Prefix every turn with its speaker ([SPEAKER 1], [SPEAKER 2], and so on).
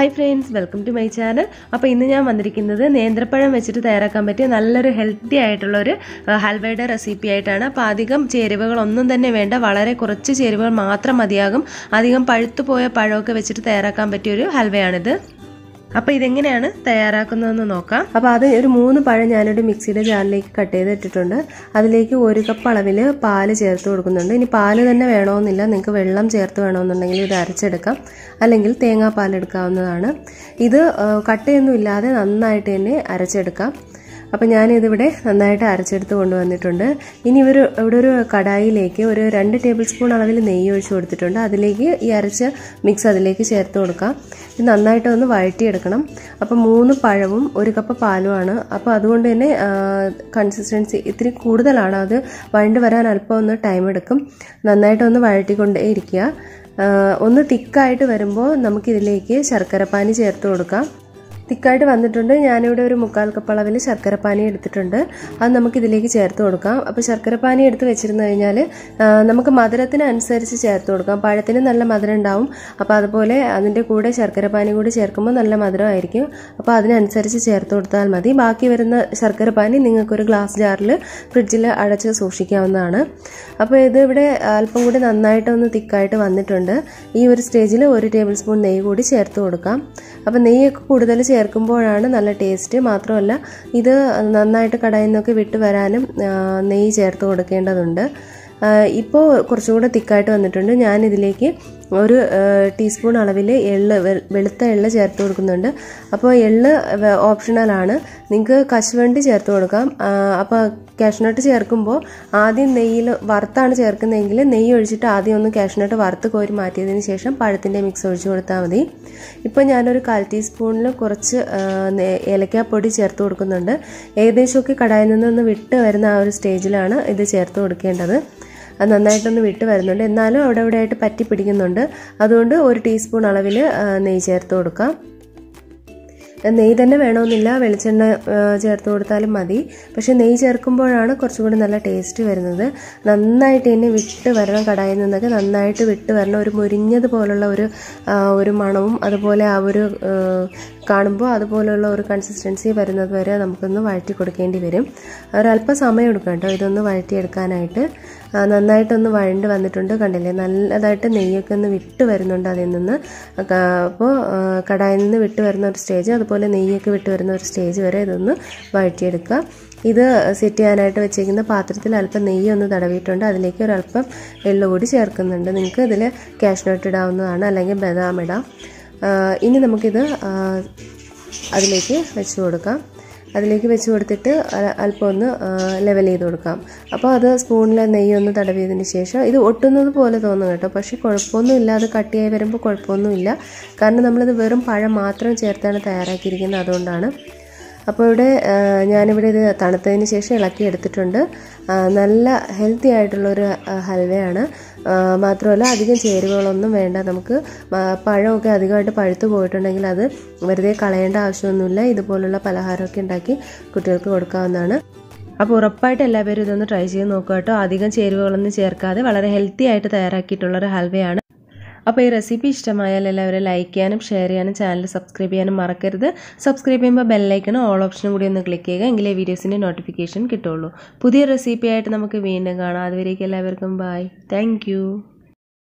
[SPEAKER 1] hi friends welcome to my channel അപ്പോൾ ഇന്ന് ഞാൻ വന്നിരിക്കുന്നത് നേന്ത്രപ്പഴം വെച്ചിട്ട് തയ്യാറാക്കാൻ പറ്റിയ നല്ലൊരു ഹെൽത്തി ആയിട്ടുള്ള ഒരു ആ, ഹൽവയുടെ റെസിപ്പി ആയിട്ടാണ് അപ്പോൾ അധികം ചേരുവകളൊന്നും തന്നെ വേണ്ട വളരെ കുറച്ച് ചേരുവകൾ മാത്രം മതിയാകും അധികം പഴുത്തു പോയ പഴമൊക്കെ വെച്ചിട്ട് തയ്യാറാക്കാൻ പറ്റിയ ഒരു ഹൽവയാണിത് അപ്പോൾ ഇതെങ്ങനെയാണ് തയ്യാറാക്കുന്നതെന്ന് നോക്കാം അപ്പോൾ അത് ഒരു മൂന്ന് പഴം ഞാനൊരു മിക്സിയുടെ ജാറിലേക്ക് കട്ട് ചെയ്ത് ഇട്ടിട്ടുണ്ട് അതിലേക്ക് ഒരു കപ്പ് അളവിൽ പാല് ചേർത്ത് കൊടുക്കുന്നുണ്ട് ഇനി പാല് തന്നെ വേണമെന്നില്ല നിങ്ങൾക്ക് വെള്ളം ചേർത്ത് വേണമെന്നുണ്ടെങ്കിൽ ഇത് അരച്ചെടുക്കാം അല്ലെങ്കിൽ തേങ്ങാപ്പാൽ എടുക്കാവുന്നതാണ് ഇത് ആ, കട്ടയൊന്നും ഇല്ലാതെ നന്നായിട്ട് തന്നെ അരച്ചെടുക്കാം അപ്പോൾ ഞാനിതിവിടെ നന്നായിട്ട് അരച്ചെടുത്ത് കൊണ്ടുവന്നിട്ടുണ്ട് ഇനി ഒരു ഇവിടെ ഒരു കടായിലേക്ക് ഒരു രണ്ട് ടേബിൾ സ്പൂൺ അളവിൽ നെയ്യ് ഒഴിച്ച് കൊടുത്തിട്ടുണ്ട് അതിലേക്ക് ഈ അരച്ച മിക്സ് അതിലേക്ക് ചേർത്ത് കൊടുക്കാം ഇത് നന്നായിട്ട് ഒന്ന് വഴറ്റിയെടുക്കണം അപ്പോൾ മൂന്ന് പഴവും ഒരു കപ്പ് പാലുമാണ് അപ്പോൾ അതുകൊണ്ട് തന്നെ കൺസിസ്റ്റൻസി ഇത്തിരി കൂടുതലാണ് അത് വഴണ്ട് വരാൻ അല്പം ഒന്ന് ടൈം എടുക്കും നന്നായിട്ടൊന്ന് വഴറ്റിക്കൊണ്ടേ ഇരിക്കുക ആ, ഒന്ന് തിക്കായിട്ട് വരുമ്പോൾ നമുക്കിതിലേക്ക് ശർക്കരപ്പാനി ചേർത്ത് കൊടുക്കാം തിക്കായിട്ട് വന്നിട്ടുണ്ട് ഞാനിവിടെ ഒരു മുക്കാൽ കപ്പ് അളവിൽ ശർക്കരപ്പാനി എടുത്തിട്ടുണ്ട് അത് നമുക്ക് ഇതിലേക്ക് ചേർത്ത് കൊടുക്കാം അപ്പോൾ ശർക്കരപ്പാനി എടുത്ത് വെച്ചിരുന്നു കഴിഞ്ഞാൽ ആ, നമുക്ക് മധുരത്തിനനുസരിച്ച് ചേർത്ത് കൊടുക്കാം പഴത്തിന് നല്ല മധുരം ഉണ്ടാവും അപ്പോൾ അതുപോലെ അതിൻ്റെ കൂടെ ശർക്കരപ്പാനി കൂടി ചേർക്കുമ്പോൾ നല്ല മധുരമായിരിക്കും അപ്പോൾ അതിനനുസരിച്ച് ചേർത്ത് കൊടുത്താൽ മതി ബാക്കി വരുന്ന ശർക്കരപ്പാനി നിങ്ങൾക്കൊരു ഗ്ലാസ് ജാറിൽ ഫ്രിഡ്ജിൽ അടച്ച് സൂക്ഷിക്കാവുന്നതാണ് അപ്പോൾ ഇത് ഇവിടെ അല്പം കൂടി നന്നായിട്ടൊന്ന് തിക്കായിട്ട് വന്നിട്ടുണ്ട് ഈ ഒരു സ്റ്റേജിൽ ഒരു ടേബിൾ സ്പൂൺ നെയ്യ് കൂടി ചേർത്ത് കൊടുക്കാം അപ്പോൾ നെയ്യൊക്കെ കൂടുതൽ ചേർക്കുമ്പോഴാണ് നല്ല ടേസ്റ്റ് മാത്രമല്ല ഇത് നന്നായിട്ട് കടയിൽ നിന്നൊക്കെ വിട്ട് വരാനും ആ, നെയ്യ് ചേർത്ത് കൊടുക്കേണ്ടതുണ്ട് ഇപ്പോൾ കുറച്ചും കൂടെ തിക്കായിട്ട് വന്നിട്ടുണ്ട് ഞാനിതിലേക്ക് ഒരു ടീസ്പൂൺ അളവിൽ എള്ള് വെ- വെളുത്ത എള്ള് ചേർത്ത് കൊടുക്കുന്നുണ്ട് അപ്പോൾ എള്ള് വെ- ഓപ്ഷണലാണ് നിങ്ങൾക്ക് കശുവണ്ടി ചേർത്ത് കൊടുക്കാം ആ, അപ്പോൾ കാഷ്നട്ട് ചേർക്കുമ്പോൾ ആദ്യം നെയ്യിൽ വറുത്താണ് ചേർക്കുന്നതെങ്കിൽ നെയ്യ് ഒഴിച്ചിട്ട് ആദ്യം ഒന്ന് കാഷ്നട്ട് വറുത്ത് കോരി മാറ്റിയതിന് ശേഷം പഴത്തിൻ്റെ മിക്സ് ഒഴിച്ച് കൊടുത്താൽ മതി ഇപ്പോൾ ഞാനൊരു കാൽ ടീസ്പൂണിൽ കുറച്ച് ആ, നേ- ഏലക്കാപ്പൊടി ചേർത്ത് കൊടുക്കുന്നുണ്ട് ഏകദേശമൊക്കെ കടായിൽ നിന്നൊന്ന് വിട്ട് വരുന്ന ആ ഒരു സ്റ്റേജിലാണ് ഇത് ചേർത്ത് കൊടുക്കേണ്ടത് അത് നന്നായിട്ടൊന്ന് വിട്ട് വരുന്നുണ്ട് എന്നാലും അവിടെ ഇവിടെ ആയിട്ട് പറ്റി പിടിക്കുന്നുണ്ട് അതുകൊണ്ട് ഒരു ടീസ്പൂൺ അളവിൽ നെയ്യ് ചേർത്ത് കൊടുക്കാം നെയ്യ് തന്നെ വേണമെന്നില്ല വെളിച്ചെണ്ണ ആ, ചേർത്ത് കൊടുത്താലും മതി പക്ഷേ നെയ്യ് ചേർക്കുമ്പോഴാണ് കുറച്ചും കൂടി നല്ല ടേസ്റ്റ് വരുന്നത് നന്നായിട്ട് തന്നെ വിട്ട് വരണം കടായിൽ നിന്നൊക്കെ നന്നായിട്ട് വിട്ട് വരണം ഒരു മുരിഞ്ഞത് പോലുള്ള ഒരു ആ, ഒരു മണവും അതുപോലെ ആ ഒരു ആ, കാണുമ്പോൾ അതുപോലുള്ള ഒരു കൺസിസ്റ്റൻസി വരുന്നത് വരെ നമുക്കൊന്ന് വഴറ്റി കൊടുക്കേണ്ടി വരും ഒരല്പം സമയം എടുക്കും കേട്ടോ ഇതൊന്ന് വഴറ്റിയെടുക്കാനായിട്ട് ആ, നന്നായിട്ടൊന്ന് വഴണ്ട് വന്നിട്ടുണ്ട് കണ്ടില്ലേ നല്ലതായിട്ട് നെയ്യൊക്കെ ഒന്ന് വിട്ട് വരുന്നുണ്ട് അതിൽ നിന്ന് അപ്പോൾ കടായിൽ നിന്ന് വിട്ട് വരുന്ന ഒരു സ്റ്റേജ് അതുപോലെ നെയ്യൊക്കെ വിട്ട് വരുന്ന ഒരു സ്റ്റേജ് വരെ ഇതൊന്ന് വഴറ്റിയെടുക്കുക ഇത് സെറ്റ് ചെയ്യാനായിട്ട് വെച്ചേക്കുന്ന പാത്രത്തിൽ അല്പം നെയ്യ് ഒന്ന് തടവിയിട്ടുണ്ട് അതിലേക്ക് ഒരല്പം എള്ളു കൂടി ചേർക്കുന്നുണ്ട് നിങ്ങൾക്ക് ഇതിൽ കാഷ്നട്ട് ഇടാവുന്നതാണ് അല്ലെങ്കിൽ ബദാം ഇടാം ആ, ഇനി നമുക്കിത് ആ, അതിലേക്ക് വെച്ച് കൊടുക്കാം അതിലേക്ക് വെച്ച് കൊടുത്തിട്ട് അ- അല്പം ഒന്ന് ലെവൽ ചെയ്ത് കൊടുക്കാം അപ്പോൾ അത് സ്പൂണിൽ നെയ്യ് ഒന്ന് തടവിയതിന് ശേഷം ഇത് ഒട്ടുന്നത് പോലെ തോന്നും കേട്ടോ പക്ഷേ കുഴപ്പമൊന്നുമില്ല അത് കട്ടിയായി വരുമ്പോൾ കുഴപ്പമൊന്നുമില്ല കാരണം നമ്മളിത് വെറും പഴം മാത്രം ചേർത്താണ് തയ്യാറാക്കിയിരിക്കുന്നത് അതുകൊണ്ടാണ് അപ്പോൾ ഇവിടെ ആ, ഞാനിവിടെ ഇത് തണുത്തതിന് ശേഷം ഇളക്കി എടുത്തിട്ടുണ്ട് ആ, നല്ല ഹെൽത്തി ആയിട്ടുള്ളൊരു ആ, ഹൽവയാണ് ആ, മാത്രമല്ല അധികം ചേരുവകളൊന്നും വേണ്ട നമുക്ക് മ- പഴമൊക്കെ അധികമായിട്ട് പഴുത്തു പോയിട്ടുണ്ടെങ്കിൽ അത് വെറുതെ കളയേണ്ട ആവശ്യമൊന്നുമില്ല ഇതുപോലുള്ള പലഹാരമൊക്കെ ഉണ്ടാക്കി കുട്ടികൾക്ക് കൊടുക്കാവുന്നതാണ് അപ്പോൾ ഉറപ്പായിട്ട് എല്ലാവരും ഇതൊന്ന് ട്രൈ ചെയ്ത് നോക്കുക കേട്ടോ അധികം ചേരുവകളൊന്നും ചേർക്കാതെ വളരെ ഹെൽത്തി ആയിട്ട് തയ്യാറാക്കിയിട്ടുള്ള ഒരു ഹൽവയാണ് അപ്പോൾ ഈ റെസിപ്പി ഇഷ്ടമായാൽ എല്ലാവരും ലൈക്ക് ചെയ്യാനും ഷെയർ ചെയ്യാനും ചാനൽ സബ്സ്ക്രൈബ് ചെയ്യാനും മറക്കരുത് സബ്സ്ക്രൈബ് ചെയ്യുമ്പോൾ ബെല്ലൈക്കണം ഓൾ ഓപ്ഷനും കൂടി ഒന്ന് ക്ലിക്ക് ചെയ്യുക എങ്കിലേ വീഡിയോസിൻ്റെ നോട്ടിഫിക്കേഷൻ കിട്ടുള്ളൂ പുതിയ റെസിപ്പി ആയിട്ട് നമുക്ക് വീണ്ടും കാണാം അതുവരേക്കും എല്ലാവർക്കും ബൈ താങ്ക്